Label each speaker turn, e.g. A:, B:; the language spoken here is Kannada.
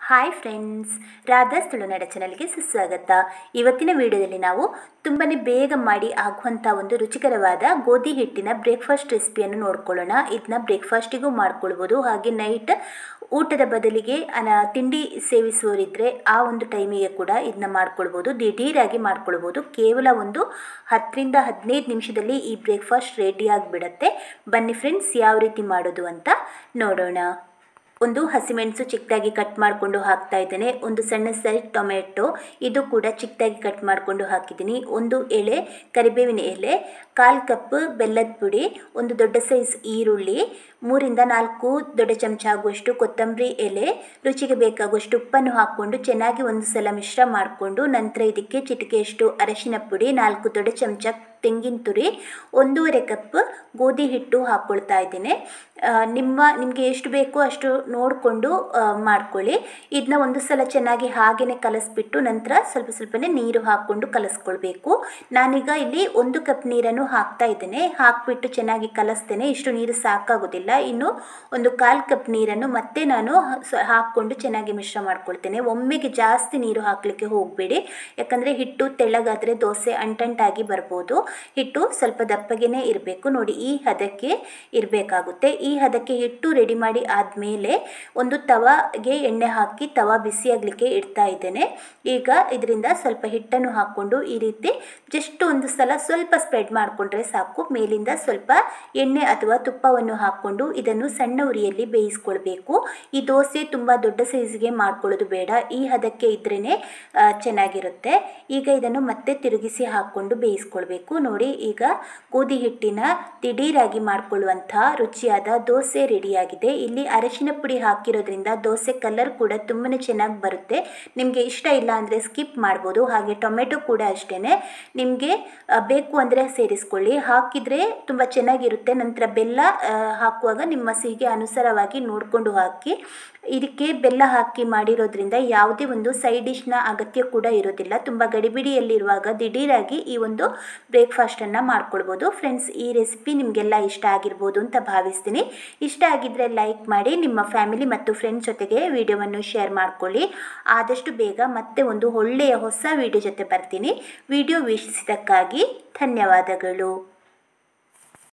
A: ಹಾಯ್ ಫ್ರೆಂಡ್ಸ್ ರಾಧಾಸ್ ತುಳುನಾಡ ಚಾನಲ್ಗೆ ಸುಸ್ವಾಗತ ಇವತ್ತಿನ ವಿಡಿಯೋದಲ್ಲಿ ನಾವು ತುಂಬಾ ಬೇಗ ಮಾಡಿ ಆಗುವಂಥ ಒಂದು ರುಚಿಕರವಾದ ಗೋಧಿ ಹಿಟ್ಟಿನ ಬ್ರೇಕ್ಫಾಸ್ಟ್ ರೆಸಿಪಿಯನ್ನು ನೋಡ್ಕೊಳ್ಳೋಣ ಇದನ್ನ ಬ್ರೇಕ್ಫಾಸ್ಟಿಗೂ ಮಾಡ್ಕೊಳ್ಬೋದು ಹಾಗೆ ನೈಟ್ ಊಟದ ಬದಲಿಗೆ ಅನ ತಿಂಡಿ ಸೇವಿಸುವವರಿದ್ದರೆ ಆ ಒಂದು ಟೈಮಿಗೆ ಕೂಡ ಇದನ್ನ ಮಾಡ್ಕೊಳ್ಬೋದು ದಿಢೀರಾಗಿ ಮಾಡ್ಕೊಳ್ಬೋದು ಕೇವಲ ಒಂದು ಹತ್ತರಿಂದ ಹದಿನೈದು ನಿಮಿಷದಲ್ಲಿ ಈ ಬ್ರೇಕ್ಫಾಸ್ಟ್ ರೆಡಿ ಆಗಿಬಿಡತ್ತೆ ಬನ್ನಿ ಫ್ರೆಂಡ್ಸ್ ಯಾವ ರೀತಿ ಮಾಡೋದು ಅಂತ ನೋಡೋಣ ಒಂದು ಹಸಿಮೆಣಸು ಚಿಕ್ಕದಾಗಿ ಕಟ್ ಮಾಡಿಕೊಂಡು ಹಾಕ್ತಾ ಇದ್ದೇನೆ ಒಂದು ಸಣ್ಣ ಸೈಜ್ ಟೊಮೆಟೊ ಇದು ಕೂಡ ಚಿಕ್ಕದಾಗಿ ಕಟ್ ಮಾಡಿಕೊಂಡು ಹಾಕಿದ್ದೀನಿ ಒಂದು ಎಳೆ ಕರಿಬೇವಿನ ಎಲೆ ಕಾಲು ಕಪ್ ಬೆಲ್ಲದ ಪುಡಿ ಒಂದು ದೊಡ್ಡ ಸೈಜ್ ಈರುಳ್ಳಿ ಮೂರಿಂದ ನಾಲ್ಕು ದೊಡ್ಡ ಚಮಚ ಆಗುವಷ್ಟು ಕೊತ್ತಂಬರಿ ಎಲೆ ರುಚಿಗೆ ಬೇಕಾಗುವಷ್ಟು ಉಪ್ಪನ್ನು ಹಾಕ್ಕೊಂಡು ಚೆನ್ನಾಗಿ ಒಂದು ಸಲ ಮಿಶ್ರ ಮಾಡಿಕೊಂಡು ನಂತರ ಇದಕ್ಕೆ ಚಿಟಿಕೆಯಷ್ಟು ಅರಶಿನ ಪುಡಿ ನಾಲ್ಕು ದೊಡ್ಡ ಚಮಚ ತೆಂಗಿನ ತುರಿ ಒಂದೂವರೆ ಕಪ್ ಗೋಧಿ ಹಿಟ್ಟು ಹಾಕ್ಕೊಳ್ತಾ ಇದ್ದೇನೆ ನಿಮ್ಮ ನಿಮಗೆ ಎಷ್ಟು ಬೇಕೋ ಅಷ್ಟು ನೋಡಿಕೊಂಡು ಮಾಡ್ಕೊಳ್ಳಿ ಇದನ್ನ ಒಂದು ಸಲ ಚೆನ್ನಾಗಿ ಹಾಗೆಯೇ ಕಲಸಿಬಿಟ್ಟು ನಂತರ ಸ್ವಲ್ಪ ಸ್ವಲ್ಪನೇ ನೀರು ಹಾಕ್ಕೊಂಡು ಕಲಸ್ಕೊಳ್ಬೇಕು ನಾನೀಗ ಇಲ್ಲಿ ಒಂದು ಕಪ್ ನೀರನ್ನು ಹಾಕ್ತಾ ಇದ್ದೇನೆ ಹಾಕ್ಬಿಟ್ಟು ಚೆನ್ನಾಗಿ ಕಲಿಸ್ತೇನೆ ಇಷ್ಟು ನೀರು ಸಾಕಾಗೋದಿಲ್ಲ ಇನ್ನು ಒಂದು ಕಾಲು ಕಪ್ ನೀರನ್ನು ಮತ್ತೆ ನಾನು ಹಾಕ್ಕೊಂಡು ಚೆನ್ನಾಗಿ ಮಿಶ್ರ ಮಾಡ್ಕೊಳ್ತೇನೆ ಒಮ್ಮೆಗೆ ಜಾಸ್ತಿ ನೀರು ಹಾಕಲಿಕ್ಕೆ ಹೋಗಬೇಡಿ ಯಾಕಂದರೆ ಹಿಟ್ಟು ತೆಳ್ಳಗಾದರೆ ದೋಸೆ ಅಂಟಂಟಾಗಿ ಬರ್ಬೋದು ಹಿಟ್ಟು ಸ್ವಲ್ಪ ದಪ್ಪಗೆನೇ ಇರಬೇಕು ನೋಡಿ ಈ ಹದಕ್ಕೆ ಇರಬೇಕಾಗುತ್ತೆ ಈ ಹದಕ್ಕೆ ಹಿಟ್ಟು ರೆಡಿ ಮಾಡಿ ಆದಮೇಲೆ ಒಂದು ತವಾಗೆ ಎಣ್ಣೆ ಹಾಕಿ ತವಾ ಬಿಸಿಯಾಗಲಿಕ್ಕೆ ಇಡ್ತಾ ಇದ್ದೇನೆ ಈಗ ಇದರಿಂದ ಸ್ವಲ್ಪ ಹಿಟ್ಟನ್ನು ಹಾಕ್ಕೊಂಡು ಈ ರೀತಿ ಜಸ್ಟ್ ಒಂದು ಸಲ ಸ್ವಲ್ಪ ಸ್ಪ್ರೆಡ್ ಮಾಡಿಕೊಂಡ್ರೆ ಸಾಕು ಮೇಲಿಂದ ಸ್ವಲ್ಪ ಎಣ್ಣೆ ಅಥವಾ ತುಪ್ಪವನ್ನು ಹಾಕ್ಕೊಂಡು ಇದನ್ನು ಸಣ್ಣ ಉರಿಯಲ್ಲಿ ಬೇಯಿಸ್ಕೊಳ್ಬೇಕು ಈ ದೋಸೆ ತುಂಬ ದೊಡ್ಡ ಸೈಜ್ಗೆ ಮಾಡ್ಕೊಳ್ಳೋದು ಬೇಡ ಈ ಹದಕ್ಕೆ ಇದ್ರೇ ಚೆನ್ನಾಗಿರುತ್ತೆ ಈಗ ಇದನ್ನು ಮತ್ತೆ ತಿರುಗಿಸಿ ಹಾಕ್ಕೊಂಡು ಬೇಯಿಸ್ಕೊಳ್ಬೇಕು ನೋಡಿ ಈಗ ಗೋಧಿ ಹಿಟ್ಟಿನ ದಿಢೀರಾಗಿ ಮಾಡ್ಕೊಳ್ಳುವಂತಹ ರುಚಿಯಾದ ದೋಸೆ ರೆಡಿಯಾಗಿದೆ ಇಲ್ಲಿ ಅರಶಿನ ಪುಡಿ ಹಾಕಿರೋದ್ರಿಂದ ದೋಸೆ ಕಲರ್ ಕೂಡ ತುಂಬಾ ಚೆನ್ನಾಗಿ ಬರುತ್ತೆ ನಿಮಗೆ ಇಷ್ಟ ಇಲ್ಲ ಅಂದರೆ ಸ್ಕಿಪ್ ಮಾಡ್ಬೋದು ಹಾಗೆ ಟೊಮೆಟೊ ಕೂಡ ಅಷ್ಟೇ ನಿಮಗೆ ಬೇಕು ಅಂದರೆ ಸೇರಿಸ್ಕೊಳ್ಳಿ ಹಾಕಿದರೆ ತುಂಬ ಚೆನ್ನಾಗಿರುತ್ತೆ ನಂತರ ಬೆಲ್ಲ ಹಾಕುವಾಗ ನಿಮ್ಮ ಸಿಹಿಗೆ ಅನುಸಾರವಾಗಿ ನೋಡಿಕೊಂಡು ಹಾಕಿ ಇದಕ್ಕೆ ಬೆಲ್ಲ ಹಾಕಿ ಮಾಡಿರೋದ್ರಿಂದ ಯಾವುದೇ ಒಂದು ಸೈಡ್ ಡಿಶ್ನ ಅಗತ್ಯ ಕೂಡ ಇರೋದಿಲ್ಲ ತುಂಬ ಗಡಿಬಿಡಿಯಲ್ಲಿರುವಾಗ ದಿಢೀರಾಗಿ ಈ ಒಂದು ಬ್ರೇಕ್ಫಾಸ್ಟನ್ನು ಮಾಡ್ಕೊಳ್ಬೋದು ಫ್ರೆಂಡ್ಸ್ ಈ ರೆಸಿಪಿ ನಿಮಗೆಲ್ಲ ಇಷ್ಟ ಆಗಿರ್ಬೋದು ಅಂತ ಭಾವಿಸ್ತೀನಿ ಇಷ್ಟ ಆಗಿದ್ದರೆ ಲೈಕ್ ಮಾಡಿ ನಿಮ್ಮ ಫ್ಯಾಮಿಲಿ ಮತ್ತು ಫ್ರೆಂಡ್ಸ್ ಜೊತೆಗೆ ವಿಡಿಯೋವನ್ನು ಶೇರ್ ಮಾಡ್ಕೊಳ್ಳಿ ಆದಷ್ಟು ಬೇಗ ಮತ್ತೆ ಒಂದು ಒಳ್ಳೆಯ ಹೊಸ ವಿಡಿಯೋ ಜೊತೆ ಬರ್ತೀನಿ ವಿಡಿಯೋ ವೀಕ್ಷಿಸಿದ್ದಕ್ಕಾಗಿ ಧನ್ಯವಾದಗಳು